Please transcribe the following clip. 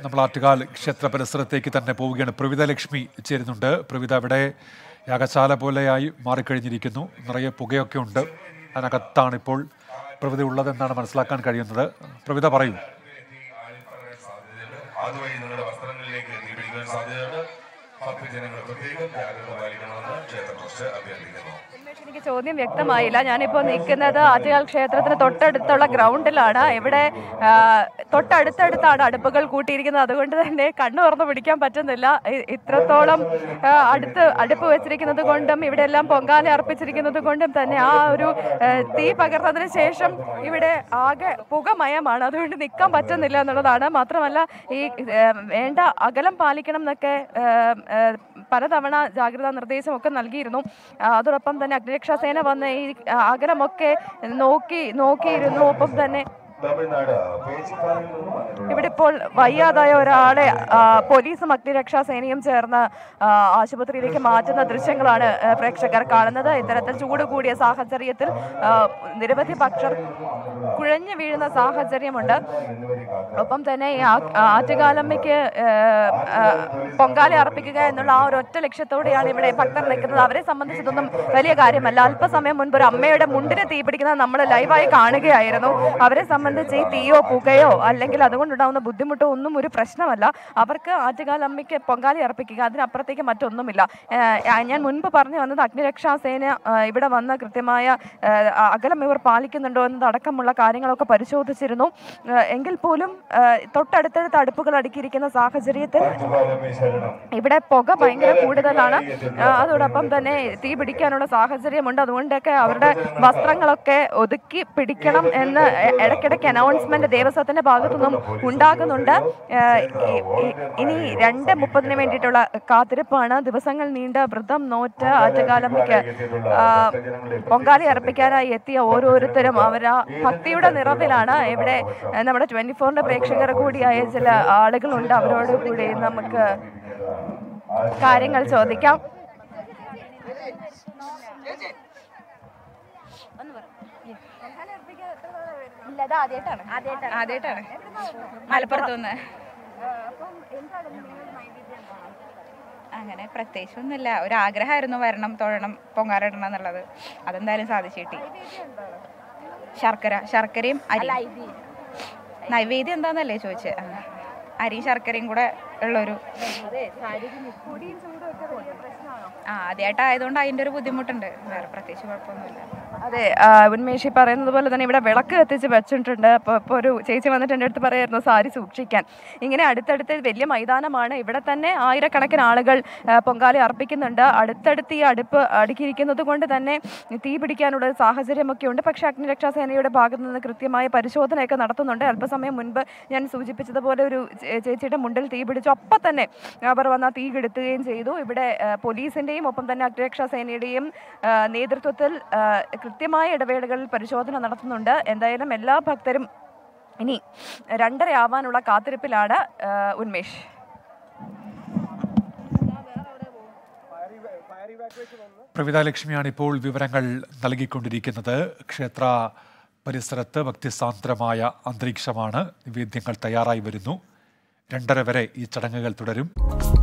നമ്മൾ ആറ്റുകാൽ ക്ഷേത്ര പരിസരത്തേക്ക് തന്നെ പോവുകയാണ് പ്രവിത ലക്ഷ്മി ചേരുന്നുണ്ട് പ്രവിത ഇവിടെ യാഗശാല പോലെയായി മാറിക്കഴിഞ്ഞിരിക്കുന്നു നിറയെ പുകയൊക്കെ ഉണ്ട് അതിനകത്താണ് ഇപ്പോൾ പ്രവിത ഉള്ളതെന്നാണ് മനസ്സിലാക്കാൻ കഴിയുന്നത് പ്രവിത പറയൂ അതുവഴി നിങ്ങളുടെ വസ്ത്രങ്ങളിലേക്ക് എത്തിപ്പിടിക്കാൻ സാധ്യതയുണ്ട് ഭക്തജനങ്ങൾ പ്രത്യേകം ജാഗ്രത പാലിക്കണമെന്ന് ക്ഷേത്ര ട്രസ്റ്റ് അഭ്യർത്ഥിക്കുന്നു എനിക്ക് ചോദ്യം വ്യക്തമായില്ല ഞാനിപ്പോൾ നിൽക്കുന്നത് ആറ്റുകാൽ ക്ഷേത്രത്തിന് തൊട്ടടുത്തുള്ള ഗ്രൗണ്ടിലാണ് ഇവിടെ ആ, തൊട്ടടുത്തടുത്താണ് അടുപ്പുകൾ കൂട്ടിയിരിക്കുന്നത് അതുകൊണ്ട് തന്നെ കണ്ണു തുറന്ന് പിടിക്കാൻ പറ്റുന്നില്ല ഇ- ഇത്രത്തോളം ആ, അടുത്ത് അടുപ്പ് വെച്ചിരിക്കുന്നത് കൊണ്ടും ഇവിടെ എല്ലാം പൊങ്കാല അർപ്പിച്ചിരിക്കുന്നത് കൊണ്ടും തന്നെ ആ ഒരു ആ, തീ പകർന്നതിന് ശേഷം ഇവിടെ ആകെ പുകമയമാണ് അതുകൊണ്ട് നിൽക്കാൻ പറ്റുന്നില്ല എന്നുള്ളതാണ് മാത്രമല്ല ഈ ആ, വേണ്ട അകലം പാലിക്കണം എന്നൊക്കെ ആ, ആ, പലതവണ ജാഗ്രതാ നിർദ്ദേശമൊക്കെ നൽകിയിരുന്നു ആ, അതോടൊപ്പം തന്നെ അഗ്നിരക്ഷാസേന വന്ന് ഈ ആ, അകലമൊക്കെ നോക്കി നോക്കിയിരുന്നു ഒപ്പം തന്നെ തമിഴ്നാട് പേച്ചിപ്പാറയിൽ നിന്നും വന്നിട്ടുള്ള ഇവിടെ ഇപ്പോൾ വയ്യാതായ ഒരാളെ ആ, പോലീസും അഗ്നിരക്ഷാ സേനയും ചേർന്ന് ആ, ആശുപത്രിയിലേക്ക് മാറ്റുന്ന ദൃശ്യങ്ങളാണ് ആ, പ്രേക്ഷകർ കാണുന്നത് ഇത്തരത്തിൽ ചൂട് കൂടിയ സാഹചര്യത്തിൽ ആ, നിരവധി ഭക്ഷർ കുഴഞ്ഞു വീഴുന്ന സാഹചര്യമുണ്ട് ഒപ്പം തന്നെ ഈ ആ- ആറ്റുകാലമ്മയ്ക്ക് ആ, ആ, പൊങ്കാല അർപ്പിക്കുക എന്നുള്ള ആ ഒരു ഒറ്റ ലക്ഷ്യത്തോടെയാണ് ഇവിടെ ഭക്തർ നിൽക്കുന്നത് അവരെ സംബന്ധിച്ചിതൊന്നും വലിയ കാര്യമല്ല അല്പസമയം മുൻപ് ഒരു അമ്മയുടെ മുണ്ടിന് തീ പിടിക്കുന്നത് നമ്മൾ ലൈവായി കാണുകയായിരുന്നു അവരെ സംബന്ധിച്ച് ഈ തീയോ പുകയോ അല്ലെങ്കിൽ അതുകൊണ്ടുണ്ടാകുന്ന ബുദ്ധിമുട്ടോ ഒന്നും ഒരു പ്രശ്നമല്ല അവർക്ക് ആറ്റുകാലമ്മയ്ക്ക് പൊങ്കാല അർപ്പിക്കുക അതിനപ്പുറത്തേക്ക് മറ്റൊന്നുമില്ല ഏഹ് ഞാൻ മുൻപ് പറഞ്ഞു വന്നത് അഗ്നിരക്ഷാസേന ഏഹ് ഇവിടെ വന്ന് കൃത്യമായ ഏഹ് അകലം ഇവർ പാലിക്കുന്നുണ്ടോ എന്നതടക്കമുള്ള കാര്യങ്ങളൊക്കെ പരിശോധിച്ചിരുന്നു ഏഹ് എങ്കിൽ പോലും ഏഹ് തൊട്ടടുത്തടുത്ത് അടുപ്പുകൾ അടുക്കിയിരിക്കുന്ന സാഹചര്യത്തിൽ ആറ്റുകാലമ്മേ ശരണം ഇവിടെ പുക ഭയങ്കര കൂടുതലാണ് ആ, അതോടൊപ്പം തന്നെ തീ പിടിക്കാനുള്ള സാഹചര്യമുണ്ട് അതുകൊണ്ടൊക്കെ അവരുടെ വസ്ത്രങ്ങളൊക്കെ ഒതുക്കി പിടിക്കണം എന്ന് എ- ഇടയ്ക്കിടയ്ക്ക് അനൗൺസ്മെന്റ് ദേവസ്വത്തിന്റെ ഭാഗത്തുനിന്നും ഉണ്ടാകുന്നുണ്ട് ആ, ഇ- ഇ- ഇനി രണ്ട് മുപ്പതിന് വേണ്ടിയിട്ടുള്ള കാത്തിരിപ്പാണ് ദിവസങ്ങൾ നീണ്ട വ്രതം നോറ്റ് ആറ്റുകാലമ്മയ്ക്ക് ആ, പൊങ്കാലി അർപ്പിക്കാനായി എത്തിയ ഓരോരുത്തരും അവർ ആ ഭക്തിയുടെ നിറവിലാണ് ഇവിടെ ആ, നമ്മുടെ ട്വന്റി ഫോറിന്റെ പ്രേക്ഷകർ കൂടിയായ ചില ആളുകളുണ്ട് അവരോട് കൂടി നമുക്ക് കാര്യങ്ങൾ ചോദിക്കാം ആദ്യമായിട്ടാണ് മലപ്പുറത്ത് നിന്ന് അങ്ങനെ പ്രത്യേകിച്ചൊന്നുമില്ല ഒരു ആഗ്രഹമായിരുന്നു വരണം തൊഴണം പൊങ്കാലിടണം എന്നുള്ളത് അതെന്തായാലും സാധിച്ചു കിട്ടി ശർക്കര ശർക്കരയും അരി നൈവേദ്യം എന്താന്നല്ലേ ചോദിച്ചത് ആ. അരിയും ശർക്കരയും കൂടെ ഉള്ളൊരു ആ ആദ്യമായിട്ടായതുകൊണ്ട് അതിൻ്റെ ഒരു ബുദ്ധിമുട്ടുണ്ട് വേറെ പ്രത്യേകിച്ച് കുഴപ്പമൊന്നുമില്ല അതെ ആ, ഉന്മേഷി പറയുന്നത് പോലെ തന്നെ ഇവിടെ വിളക്ക് കത്തിച്ച് വെച്ചിട്ടുണ്ട് അപ്പോൾ ഇപ്പോൾ ഒരു ചേച്ചി വന്നിട്ട് എൻ്റെ അടുത്ത് പറയായിരുന്നു സാരി സൂക്ഷിക്കാൻ ഇങ്ങനെ അടുത്തടുത്ത് വലിയ മൈതാനമാണ് ഇവിടെ തന്നെ ആയിരക്കണക്കിന് ആളുകൾ ആ, പൊങ്കാല അർപ്പിക്കുന്നുണ്ട് അടുത്തടുത്ത് ഈ അടുപ്പ് അടുക്കിയിരിക്കുന്നത് കൊണ്ട് തന്നെ തീ പിടിക്കാനുള്ള ഒരു സാഹചര്യമൊക്കെ ഉണ്ട് പക്ഷേ അഗ്നിരക്ഷാസേനയുടെ ഭാഗത്തു നിന്ന് കൃത്യമായ പരിശോധനയൊക്കെ നടത്തുന്നുണ്ട് അല്പസമയം മുൻപ് ഞാൻ സൂചിപ്പിച്ചതുപോലെ ഒരു ചേ- ചേച്ചിയുടെ മുണ്ടിൽ തീ പിടിച്ചു അപ്പം തന്നെ അവർ വന്ന് ആ തീ കെടുത്തുകയും ചെയ്തു ഇവിടെ ആ, പോലീസിന്റെയും ഒപ്പം തന്നെ അഗ്നിരക്ഷാസേനയുടെയും ആ, നേതൃത്വത്തിൽ ആ, കൃത്യമായ ഇടവേളകളിൽ പരിശോധന നടത്തുന്നുണ്ട് എന്തായാലും എല്ലാ ഭക്തരും ഇനി രണ്ടര ആവാനുള്ള കാത്തിരിപ്പിലാണ് ആ, ഉന്മേഷ് പ്രവിത ലക്ഷ്മിയാണ് ഇപ്പോൾ വിവരങ്ങൾ നൽകിക്കൊണ്ടിരിക്കുന്നത് ക്ഷേത്ര പരിസരത്ത് ഭക്തിസാന്ദ്രമായ അന്തരീക്ഷമാണ് നിവേദ്യങ്ങൾ തയ്യാറായി വരുന്നു രണ്ടര വരെ ഈ ചടങ്ങുകൾ തുടരും